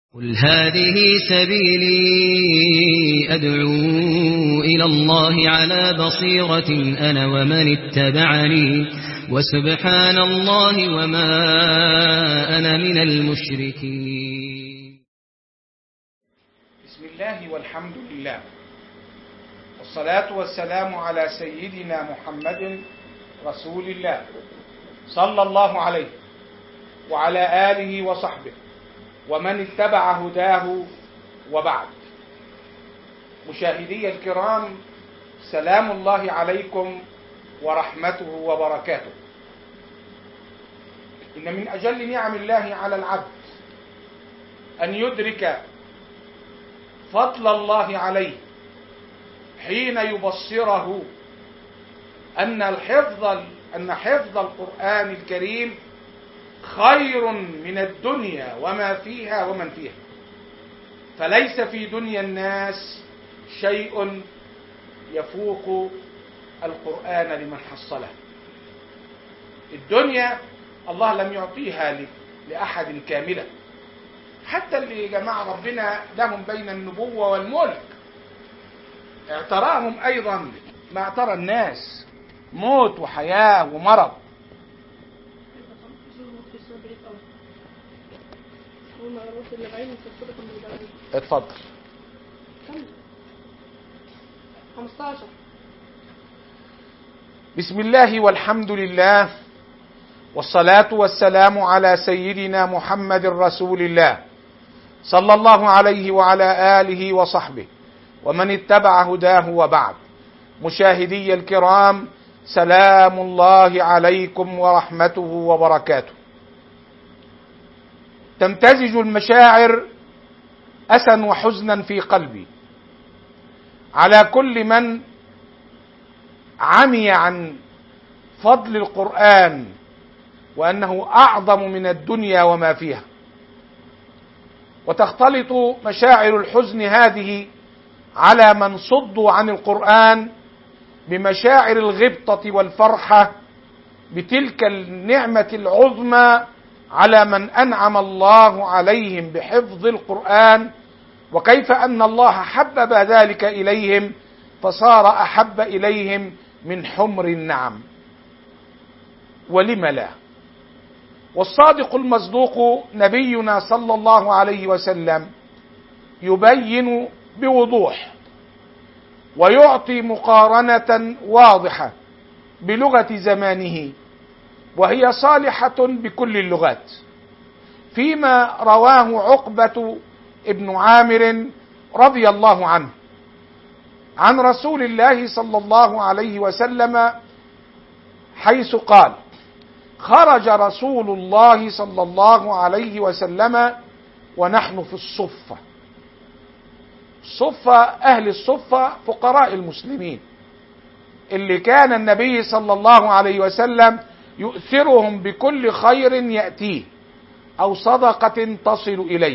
قل هذه سبيلي أدعو إلى الله على بصيرة أنا ومن اتبعني وسبحان الله وما أنا من المشركين بسم الله والحمد لله والصلاة والسلام على سيدنا محمد رسول الله صلى الله عليه وعلى آله وصحبه ومن اتبع هداه وبعد مشاهدي الكرام سلام الله عليكم ورحمته وبركاته إن من أجل نعم الله على العبد أن يدرك فضل الله عليه حين يبصره أن الحفظ أن حفظ القرآن الكريم خير من الدنيا وما فيها ومن فيها فليس في دنيا الناس شيء يفوق القرآن لمن حصله الدنيا الله لم يعطيها لأحد كاملة حتى اللي جماعة ربنا لهم بين النبوة والملك اعتراهم أيضا ما اعترى الناس موت وحياة ومرض اتفضل 15 بسم الله والحمد لله والصلاة والسلام على سيدنا محمد رسول الله صلى الله عليه وعلى آله وصحبه ومن اتبع هداه وبعد مشاهدي الكرام سلام الله عليكم ورحمته وبركاته تمتزج المشاعر أسا وحزنا في قلبي على كل من عمي عن فضل القرآن وأنه أعظم من الدنيا وما فيها وتختلط مشاعر الحزن هذه على من صدوا عن القرآن بمشاعر الغبطة والفرحة بتلك النعمة العظمى على من أنعم الله عليهم بحفظ القرآن وكيف أن الله حبب ذلك إليهم فصار أحب إليهم من حمر النعم ولم لا والصادق المصدوق نبينا صلى الله عليه وسلم يبين بوضوح ويعطي مقارنة واضحة بلغة زمانه وهي صالحة بكل اللغات فيما رواه عقبة ابن عامر رضي الله عنه عن رسول الله صلى الله عليه وسلم حيث قال خرج رسول الله صلى الله عليه وسلم ونحن في الصفة الصفة أهل الصفة فقراء المسلمين اللي كان النبي صلى الله عليه وسلم يؤثرهم بكل خير يأتيه أو صدقة تصل إليه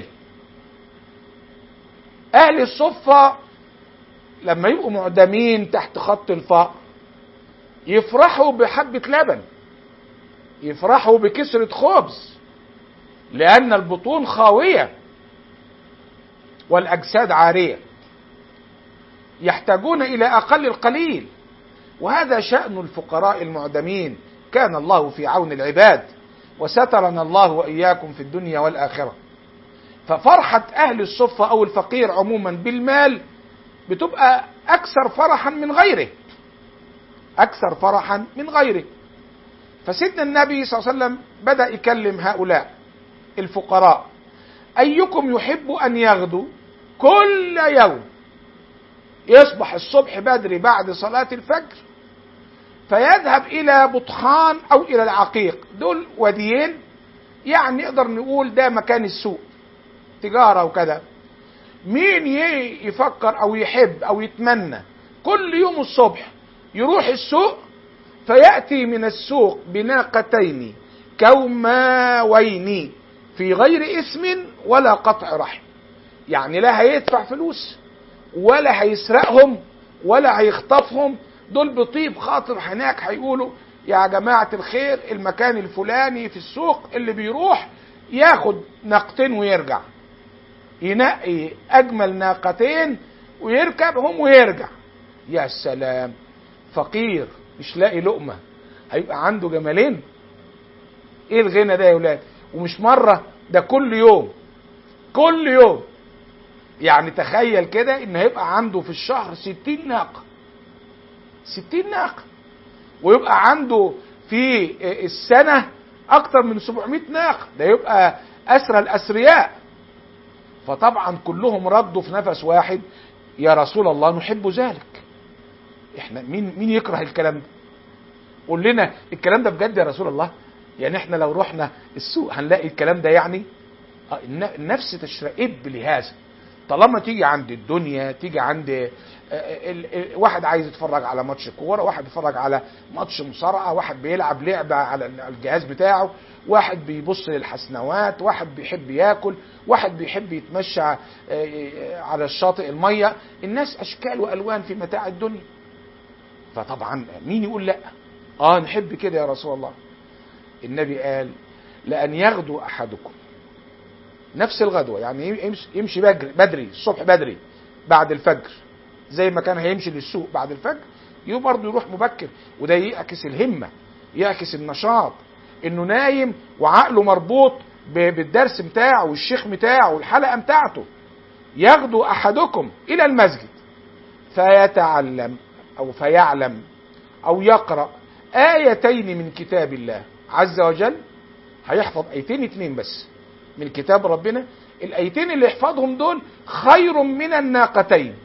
أهل الصفة لما يبقوا معدمين تحت خط الفقر يفرحوا بحبة لبن يفرحوا بكسرة خبز لأن البطون خاوية والأجساد عارية يحتاجون إلى أقل القليل وهذا شأن الفقراء المعدمين كان الله في عون العباد وسترنا الله وإياكم في الدنيا والآخرة ففرحة أهل الصفة أو الفقير عموما بالمال بتبقى أكثر فرحا من غيره أكثر فرحا من غيره فسيدنا النبي صلى الله عليه وسلم بدأ يكلم هؤلاء الفقراء أيكم يحب أن يغدو كل يوم يصبح الصبح بدري بعد صلاة الفجر فيذهب إلى بطحان أو إلى العقيق دول وديين يعني نقدر نقول ده مكان السوق تجارة وكذا مين يفكر أو يحب أو يتمنى كل يوم الصبح يروح السوق فيأتي من السوق بناقتين كوماوين في غير اسم ولا قطع رحم يعني لا هيدفع فلوس ولا هيسرقهم ولا هيخطفهم دول بطيب خاطر هناك هيقولوا يا جماعة الخير المكان الفلاني في السوق اللي بيروح ياخد نقطين ويرجع ينقي اجمل ناقتين ويركبهم ويرجع يا سلام فقير مش لاقي لقمه هيبقى عنده جمالين ايه الغنى ده يا ولاد ومش مره ده كل يوم كل يوم يعني تخيل كده ان هيبقى عنده في الشهر ستين ناقه ستين ناقه ويبقى عنده في السنه اكتر من 700 ناقه ده يبقى اسرى الاسرياء فطبعا كلهم ردوا في نفس واحد يا رسول الله نحب ذلك احنا مين مين يكره الكلام ده قول لنا الكلام ده بجد يا رسول الله يعني احنا لو رحنا السوق هنلاقي الكلام ده يعني آه، الن- النفس تشرئب لهذا طالما تيجي عند الدنيا تيجي عند آه، ال- ال- واحد عايز يتفرج على ماتش كوره واحد يتفرج على ماتش مصارعه واحد بيلعب لعبه على ال- الجهاز بتاعه واحد بيبص للحسنوات واحد بيحب ياكل واحد بيحب يتمشى آه، آه، على الشاطئ الميه الناس اشكال والوان في متاع الدنيا فطبعا مين يقول لا اه نحب كده يا رسول الله النبي قال لأن يغدو أحدكم نفس الغدوة يعني يمشي, يمشي بدري, بدري الصبح بدري بعد الفجر زي ما كان هيمشي للسوق بعد الفجر يو برضه يروح مبكر وده يعكس الهمة يعكس النشاط انه نايم وعقله مربوط ب- بالدرس بتاعه والشيخ بتاعه والحلقة بتاعته يغدو أحدكم إلى المسجد فيتعلم أو فيعلم أو يقرأ آيتين من كتاب الله عز وجل هيحفظ آيتين اتنين بس من كتاب ربنا الآيتين اللي يحفظهم دول خير من الناقتين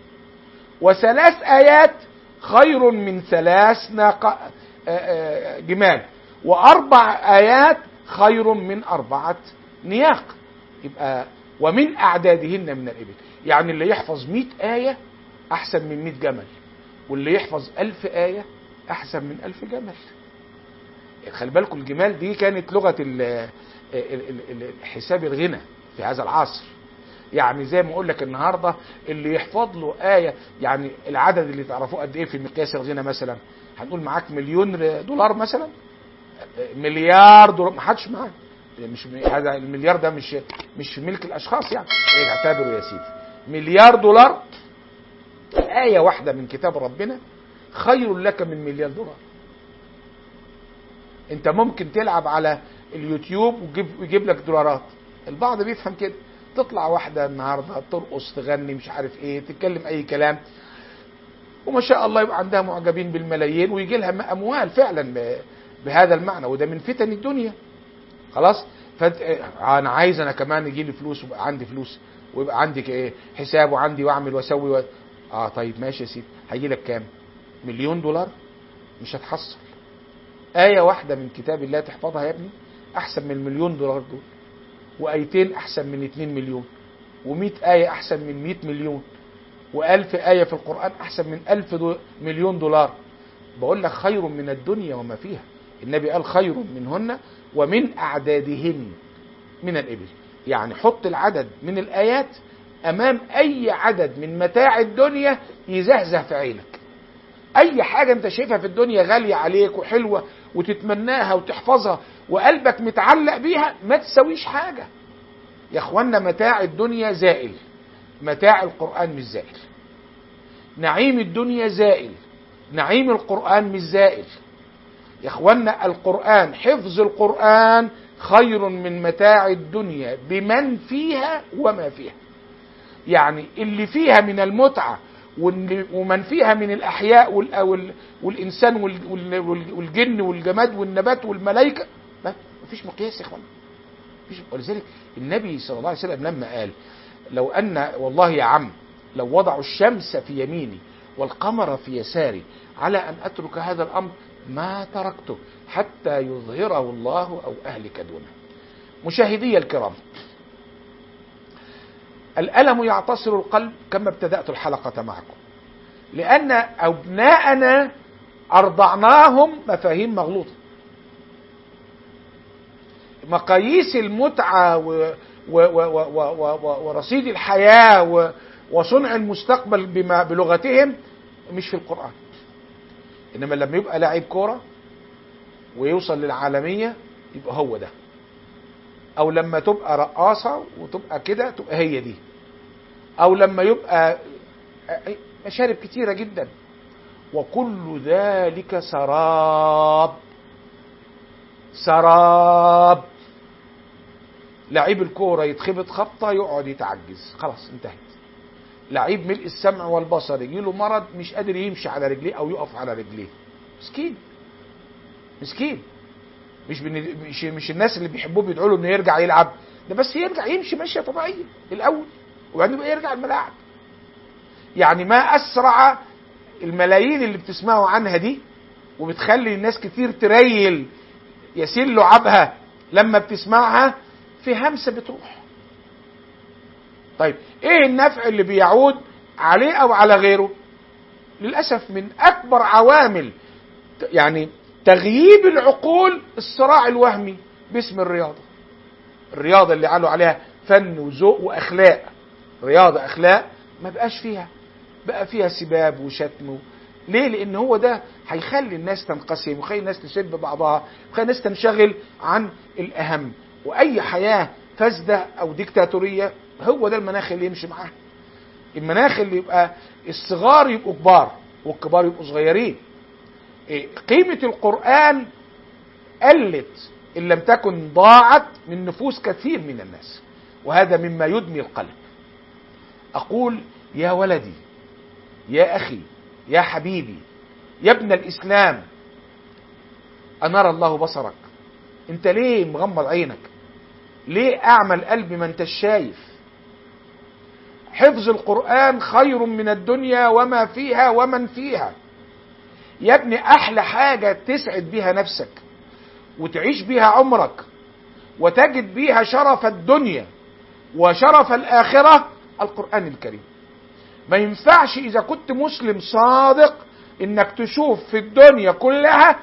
وثلاث آيات خير من ثلاث ناقة آه، آه، جمال وأربع آيات خير من أربعة نياق يبقى ومن أعدادهن من الإبل يعني اللي يحفظ مئة آية أحسن من مئة جمل واللي يحفظ ألف آية أحسن من ألف جمل خلي بالكم الجمال دي كانت لغة ال- ال- ال- ال- حساب الغنى في هذا العصر يعني زي ما اقول لك النهارده اللي يحفظ له آية يعني العدد اللي تعرفوه قد ايه في مقياس الغنى مثلا هنقول معاك مليون دولار مثلا مليار دولار ما حدش معاه مش هذا المليار ده مش مش ملك الاشخاص يعني ايه اعتبروا يا سيدي مليار دولار آية واحدة من كتاب ربنا خير لك من مليار دولار انت ممكن تلعب على اليوتيوب ويجيب, ويجيب لك دولارات البعض بيفهم كده تطلع واحدة النهاردة ترقص تغني مش عارف ايه تتكلم اي كلام وما شاء الله يبقى عندها معجبين بالملايين ويجي لها اموال فعلا ب- بهذا المعنى وده من فتن الدنيا خلاص فانت اه، انا عايز انا كمان يجي لي فلوس ويبقى عندي فلوس ويبقى عندي ايه حساب وعندي واعمل واسوي و... اه طيب ماشي يا سيدي هيجي لك كام مليون دولار مش هتحصل آية واحدة من كتاب الله تحفظها يا ابني أحسن من المليون دولار دول وآيتين أحسن من 2 مليون و100 آية أحسن من 100 مليون وألف آية في القرآن أحسن من ألف دو مليون دولار بقول لك خير من الدنيا وما فيها النبي قال خير منهن ومن أعدادهن من الإبل يعني حط العدد من الآيات أمام أي عدد من متاع الدنيا يزهزه في عينك اي حاجه انت شايفها في الدنيا غاليه عليك وحلوه وتتمناها وتحفظها وقلبك متعلق بيها ما تسويش حاجه يا اخوانا متاع الدنيا زائل متاع القران مش زائل نعيم الدنيا زائل نعيم القران مش زائل يا اخوانا القران حفظ القران خير من متاع الدنيا بمن فيها وما فيها يعني اللي فيها من المتعة واللي- ومن فيها من الأحياء وال- وال- والإنسان وال- وال- وال- والجن والجماد والنبات والملائكة ما مفيش مقياس يا إخوان مفيش ولذلك النبي صلى الله عليه وسلم لما قال لو أن والله يا عم لو وضعوا الشمس في يميني والقمر في يساري على أن أترك هذا الأمر ما تركته حتى يظهره الله أو أهلك دونه مشاهدي الكرام الألم يعتصر القلب كما ابتدأت الحلقة معكم لأن أبناءنا أرضعناهم مفاهيم مغلوطة مقاييس المتعة و و و و و و و ورصيد الحياة و وصنع المستقبل بما بلغتهم مش في القرآن إنما لما يبقى لاعب كورة ويوصل للعالمية يبقى هو ده او لما تبقى رقاصة وتبقى كده تبقى هي دي او لما يبقى مشارب كتيرة جدا وكل ذلك سراب سراب لعيب الكورة يتخبط خبطة يقعد يتعجز خلاص انتهت لعيب ملء السمع والبصر يجيله مرض مش قادر يمشي على رجليه او يقف على رجليه مسكين مسكين مش بن... مش مش الناس اللي بيحبوه بيدعوا له انه يرجع يلعب ده بس يرجع يمشي مشيه طبيعيه الاول وبعدين يبقى يرجع الملاعب يعني ما اسرع الملايين اللي بتسمعوا عنها دي وبتخلي الناس كتير تريل يسيل لعابها لما بتسمعها في همسه بتروح طيب ايه النفع اللي بيعود عليه او على غيره للاسف من اكبر عوامل يعني تغييب العقول الصراع الوهمي باسم الرياضه الرياضه اللي قالوا عليها فن وذوق واخلاق رياضه اخلاق ما بقاش فيها بقى فيها سباب وشتم ليه لان هو ده هيخلي الناس تنقسم ويخلي الناس تسب بعضها ويخلي الناس تنشغل عن الاهم واي حياه فاسده او ديكتاتوريه هو ده المناخ اللي يمشي معاه المناخ اللي يبقى الصغار يبقوا كبار والكبار يبقوا صغيرين قيمة القرآن قلت إن لم تكن ضاعت من نفوس كثير من الناس وهذا مما يدمي القلب أقول يا ولدي يا أخي يا حبيبي يا ابن الإسلام أنار الله بصرك أنت ليه مغمض عينك ليه أعمى القلب ما أنت شايف حفظ القرآن خير من الدنيا وما فيها ومن فيها يا ابني احلى حاجة تسعد بيها نفسك وتعيش بيها عمرك وتجد بيها شرف الدنيا وشرف الاخرة القرآن الكريم ما ينفعش اذا كنت مسلم صادق انك تشوف في الدنيا كلها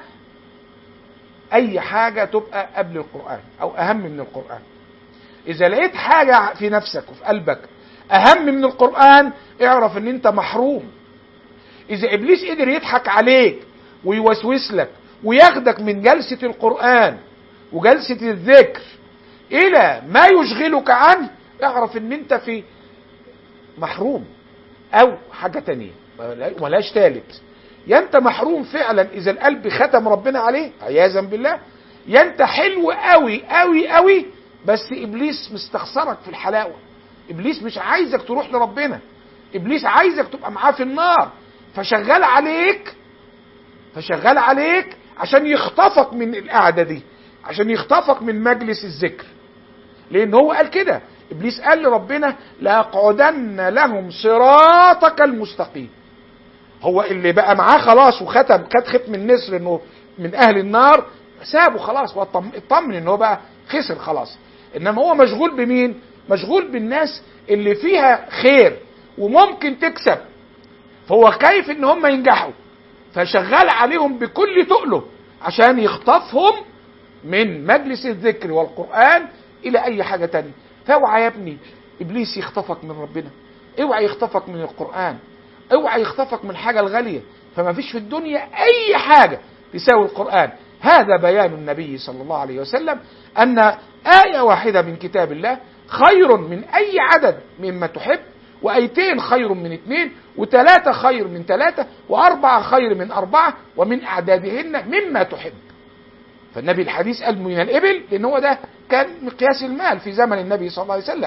اي حاجة تبقى قبل القرآن او اهم من القرآن اذا لقيت حاجة في نفسك وفي قلبك اهم من القرآن اعرف ان انت محروم اذا ابليس قدر يضحك عليك ويوسوس لك وياخدك من جلسة القرآن وجلسة الذكر الى ما يشغلك عنه اعرف ان انت في محروم او حاجة تانية ولاش تالت يا انت محروم فعلا اذا القلب ختم ربنا عليه عياذا بالله يا انت حلو قوي قوي قوي بس ابليس مستخسرك في الحلاوة ابليس مش عايزك تروح لربنا ابليس عايزك تبقى معاه في النار فشغال عليك فشغال عليك عشان يخطفك من القعدة دي عشان يخطفك من مجلس الذكر لان هو قال كده ابليس قال لربنا لاقعدن لهم صراطك المستقيم هو اللي بقى معاه خلاص وختم خد ختم النسر انه من اهل النار سابه خلاص واطمن ان هو بقى خسر خلاص انما هو مشغول بمين مشغول بالناس اللي فيها خير وممكن تكسب فهو خايف ان هم ينجحوا فشغال عليهم بكل تقله عشان يخطفهم من مجلس الذكر والقرآن الى اي حاجة تانية فاوعى يا ابني ابليس يخطفك من ربنا اوعى يخطفك من القرآن اوعى يخطفك من الحاجة الغالية فما فيش في الدنيا اي حاجة تساوي القرآن هذا بيان النبي صلى الله عليه وسلم ان آية واحدة من كتاب الله خير من اي عدد مما تحب وايتين خير من اثنين وثلاثة خير من ثلاثة واربعة خير من اربعة ومن اعدادهن مما تحب فالنبي الحديث قال من الابل لان هو ده كان مقياس المال في زمن النبي صلى الله عليه وسلم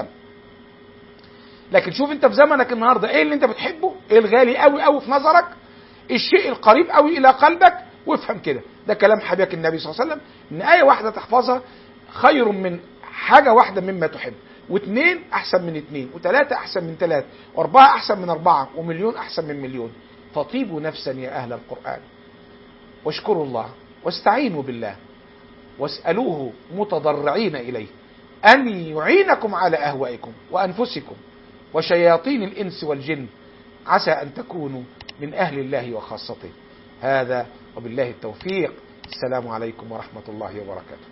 لكن شوف انت في زمنك النهارده ايه اللي انت بتحبه ايه الغالي قوي قوي في نظرك الشيء القريب قوي الى قلبك وافهم كده ده كلام حبيبك النبي صلى الله عليه وسلم ان ايه واحده تحفظها خير من حاجه واحده مما تحب واثنين احسن من اثنين وثلاثه احسن من ثلاثه واربعه احسن من اربعه ومليون احسن من مليون فطيبوا نفسا يا اهل القران واشكروا الله واستعينوا بالله واسالوه متضرعين اليه ان يعينكم على اهوائكم وانفسكم وشياطين الانس والجن عسى ان تكونوا من اهل الله وخاصته هذا وبالله التوفيق السلام عليكم ورحمه الله وبركاته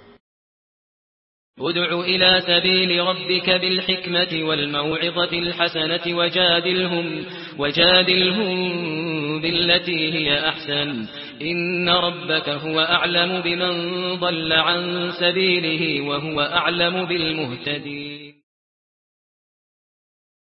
ادع إلى سبيل ربك بالحكمة والموعظة الحسنة وجادلهم, وجادلهم بالتي هي أحسن إن ربك هو أعلم بمن ضل عن سبيله وهو أعلم بالمهتدين